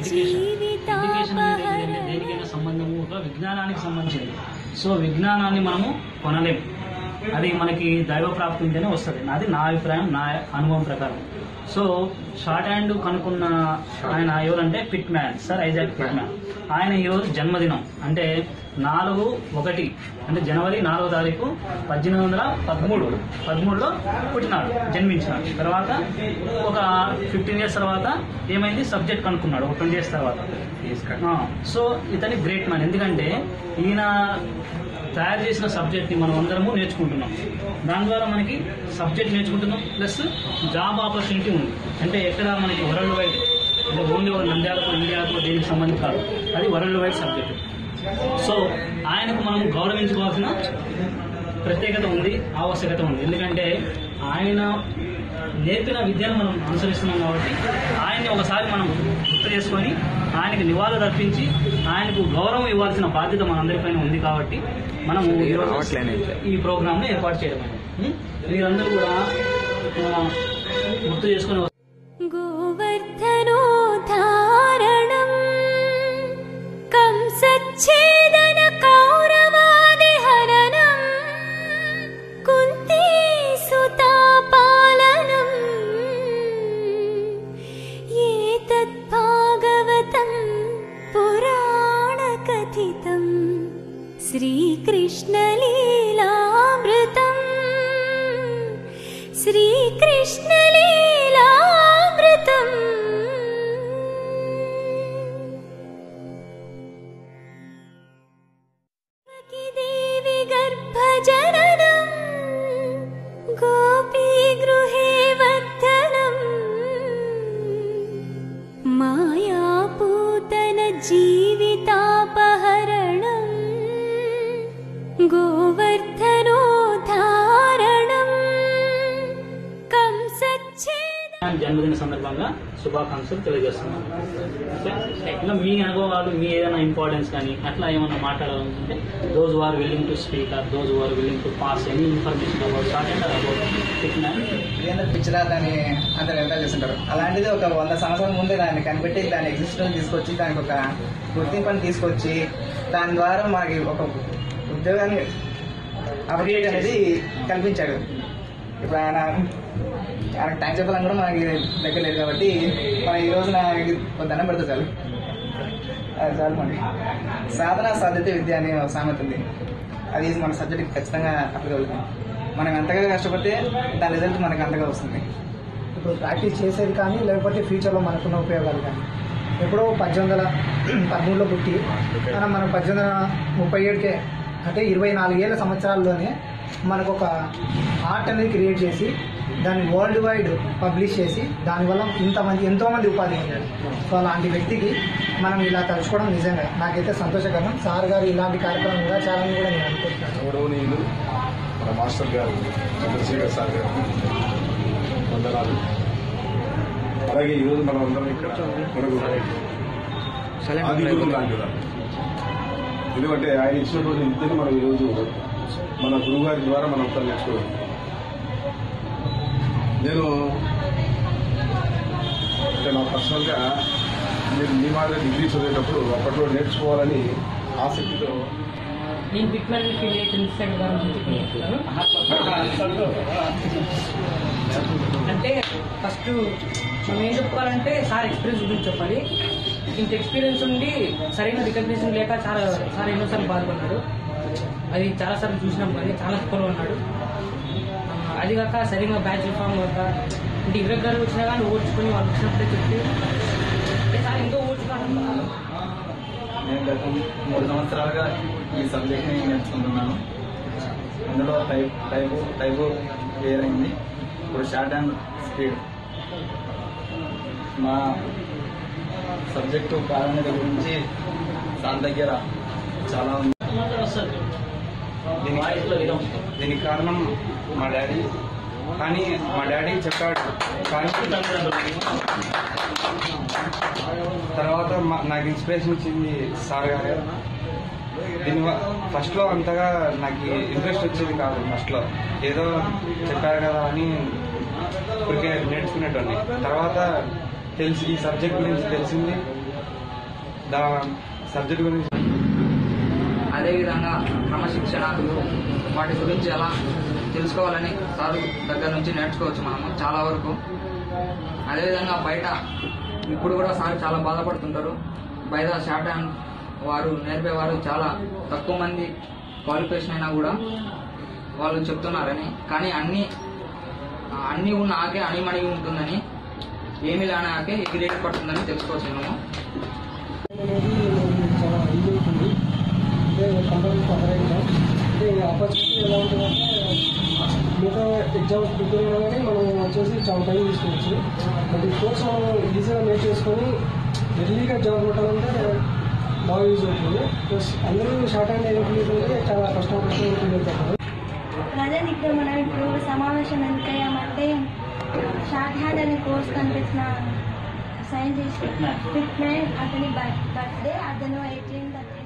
Education education అనేది ఏంటంటే దేనికైనా సంబంధము ఒక విజ్ఞానానికి సంబంధించింది సో విజ్ఞానాన్ని మనము కొనలేము అది మనకి దైవ ప్రాప్తి ఉంటేనే వస్తుంది నాది నా అభిప్రాయం నా అనుభవం ప్రకారం సో షార్ట్ హ్యాండ్ కనుక్కున్న ఆయన ఎవరంటే Pitman sir Isaac Pitman ఆయన ఈరోజు జన్మదినం అంటే నాలుగు ఒకటి అంటే జనవరి నాలుగో తారీఖు పద్దెనిమిది వందల పదమూడు పదమూడులో పుట్టినాడు జన్మించినాడు తర్వాత ఒక ఫిఫ్టీన్ ఇయర్స్ తర్వాత ఏమైంది సబ్జెక్ట్ కనుక్కున్నాడు ఒక ట్వంటీ ఇయర్స్ తర్వాత ఆ, సో ఇతని గ్రేట్ మ్యాన్ ఎందుకంటే ఈయన తయారు చేసిన సబ్జెక్ట్ ని మనం అందరము నేర్చుకుంటున్నాం దాని ద్వారా మనకి సబ్జెక్ట్ నేర్చుకుంటున్నాం ప్లస్ జాబ్ ఆపర్చునిటీ ఉంది అంటే ఎక్కడ మనకి వరల్డ్ వైడ్ అంటే ఓన్లీ నంద్యాలకు ఇండియాకు దేనికి సంబంధం కాదు అది వరల్డ్ వైడ్ సబ్జెక్ట్ సో ఆయనకు మనం గౌరవించుకోవాల్సిన ప్రత్యేకత ఉంది ఆవశ్యకత ఉంది ఎందుకంటే ఆయన నేర్పిన విద్యను మనం అనుసరిస్తున్నాం కాబట్టి ఆయన్ని ఒకసారి మనం గుర్తు చేసుకొని ఆయనకి నివాళులు అర్పించి ఆయనకు గౌరవం ఇవ్వాల్సిన బాధ్యత మనందరిపైన ఉంది కాబట్టి మనము ఈరోజు ఈ ప్రోగ్రామ్ ని ఏర్పాటు చేయడం ఉం? మీరందరూ కూడా ఆ, గుర్తు చేసుకొని गोवर्धनोद्धारणम् कंसच्छेदन कौरवादिहरणम् कुन्तीसुतापालनम् एतद्भागवतम् पुराणकथितम् श्रीकृष्णलीलामृतम् श्रीकृष्णलीलामृतम् देवि गर्भजननम् गोपीगृहे वर्धनम् मायापूतन जीवितापहरणम् गोवर्धनोद्धारणम् कंसच्छेद ఆయన జన్మదిన సందర్భంగా శుభాకాంక్షలు తెలియజేస్తున్నాను ఓకే? ఇంకా మీ అనుభవాలు మీ ఏదైనా ఇంపార్టెన్స్ కానీ అట్లా ఏమైనా మాట్లాడాలనుకుంటే those are willing to speak or those are willing to pass any information about short and about fitness Virendra picture దాన్ని అందరు వ్యక్తం చేస్తుంటారు అలాంటిది ఒక వంద సంవత్సరాల ముందే దాన్ని కనిపెట్టి దాని ఎగ్జిస్టెన్స్ తీసుకొచ్చి దానికి ఒక గుర్తింపుని తీసుకొచ్చి దాని ద్వారా మనకి ఒక ఉద్యోగాన్ని అప్డేట్ అనేది కల్పించాడు ఇప్పుడు ఆయన ఆయన టైం చెప్పాలని కూడా మనకి దగ్గర లేదు కాబట్టి మనం ఈ రోజున ఒక దండం పెడతా చాలు అది చాలు మనకి సాధన సాధ్యత విద్య అనే ఒక సామెత ఉంది అది మన సబ్జెక్ట్కి ఖచ్చితంగా అప్లై అవుతుంది మనం ఎంతగా కష్టపడితే దాని రిజల్ట్ మనకి అంతగా వస్తుంది ఇప్పుడు ప్రాక్టీస్ చేసేది కానీ లేకపోతే ఫ్యూచర్లో మనకున్న ఉపయోగాలు కానీ ఎప్పుడో పద్దెనిమిది వందల పదమూడులో పుట్టి మనం మనం పద్దెనిమిది వందల ముప్పై ఏడుకే అంటే ఇరవై నాలుగేళ్ల సంవత్సరాల్లోనే మనకు ఒక ఆర్ట్ అనేది క్రియేట్ చేసి దాన్ని వరల్డ్ వైడ్ పబ్లిష్ చేసి దానివల్ల ఇంతమంది ఎంతోమంది ఉపాధి పొందారు సో అలాంటి వ్యక్తికి మనం ఇలా తలుచుకోవడం నిజంగా నాకైతే సంతోషకరం సార్ గారు ఇలాంటి కార్యక్రమం కూడా చాలని కూడా నేను అనుకుంటున్నాను గౌరవనీయులు మన మాస్టర్ గారు చంద్రశేఖర్ సార్ గారు వందనాలు అలాగే ఈరోజు మనం అందరం ఇక్కడ మనకు ఆది గురువు లాంటి వారు. ఎందుకంటే ఆయన ఇచ్చినటువంటి విద్యను మనం ఈరోజు మన గురువు గారి ద్వారా మనం అంతా నేర్చుకోవాలి నేను అంటే నా పర్సనల్గా నేను మీ మాదిరి డిగ్రీ చదివేటప్పుడు అప్పట్లో నేర్చుకోవాలని ఆసక్తితో నేను పిక్మెన్ ఫిలియేషన్ సెంటర్ గారు అంటే ఫస్ట్ మనం ఏం చెప్పాలంటే సార్ ఎక్స్పీరియన్స్ గురించి చెప్పాలి ఇంత ఎక్స్పీరియన్స్ ఉండి సరైన రికగ్నిషన్ లేక చాలా సార్ ఎన్నోసార్లు బాధపడ్డాడు అది చాలా సార్లు చూసినాం కానీ చాలా తక్కువలో ఉన్నాడు ఆ, అది కాక సరిగ్గా బ్యాచ్ ఫామ్ కాక అంటే ఇరవై వచ్చినా కానీ ఓడ్చుకొని వాళ్ళు వచ్చినప్పుడే చెప్పి అంటే సార్ ఇంకా ఓడ్చుకున్నాడు నేను గత మూడు సంవత్సరాలుగా ఈ సబ్జెక్ట్ని నేర్చుకుంటున్నాను అందులో టైప్ టైప్ టైప్ క్లియర్ అయింది ఇప్పుడు షార్ట్ అండ్ స్పీడ్ మా సబ్జెక్టు ప్రాధాన్యత గురించి దాని దగ్గర చాలా ఉంది దీనికి వాయిస్లో విధం దీనికి కారణం మా డాడీ కానీ మా డాడీ చెప్పాడు కానీ తర్వాత మా- నాకు ఇన్స్పిరేషన్ ఇచ్చింది సార్ గారు దీని ఫస్ట్లో అంతగా నాకు ఇంట్రెస్ట్ వచ్చేది కాదు ఫస్ట్లో ఏదో చెప్పారు కదా అని ఇప్పటికే నేర్చుకునేటోని తర్వాత తెలిసి ఈ సబ్జెక్ట్ గురించి తెలిసింది దా సబ్జెక్ట్ గురించి అదేవిధంగా క్రమశిక్షణ వాటి గురించి ఎలా తెలుసుకోవాలని సార్ దగ్గర నుంచి నేర్చుకోవచ్చు మనము చాలా వరకు అదేవిధంగా బయట ఇప్పుడు కూడా సార్ చాలా బాధపడుతుంటారు బయట షార్ట్ హ్యాండ్ వారు నేర్పేవారు చాలా తక్కువ మంది క్వాలిఫికేషన్ అయినా కూడా వాళ్ళు చెప్తున్నారని కానీ అన్ని అన్ని ఉన్న ఆకే అణిమణిగి ఉంటుందని ఏమి లేని ఆకే ఎగిరేగి పడుతుందని తెలుసుకోవచ్చు మేము అనేది చాలా ఈజీ అవుతుంది అంటే కంపెనీ ప్రిపేర్ అయ్యాం అంటే ఆపర్చునిటీ ఎలా ఉంటుందంటే మిగతా ఎగ్జామ్స్ ప్రిపేర్ అయినా కానీ మనం వచ్చేసి చాలా టైం తీసుకోవచ్చు బట్ ఈ కోర్స్ మనం ఈజీగా మేక్ చేసుకొని ఎర్లీగా జాబ్ కొట్టాలంటే బాగా యూజ్ అవుతుంది ప్లస్ అందరూ షార్ట్ హ్యాండ్ అయినట్లయితే చాలా కష్టం కష్టం ఉంటుంది ప్రజెంట్ ఇక్కడ మనం ఇప్పుడు సమావేశం ఎందుకయ్యామంటే షార్ట్ హ్యాండ్ అనే కోర్స్ కనిపించిన సైంటిస్ట్ ఫిట్ మ్యాన్ అతని బర్త్డే అతను ఎయిటీన్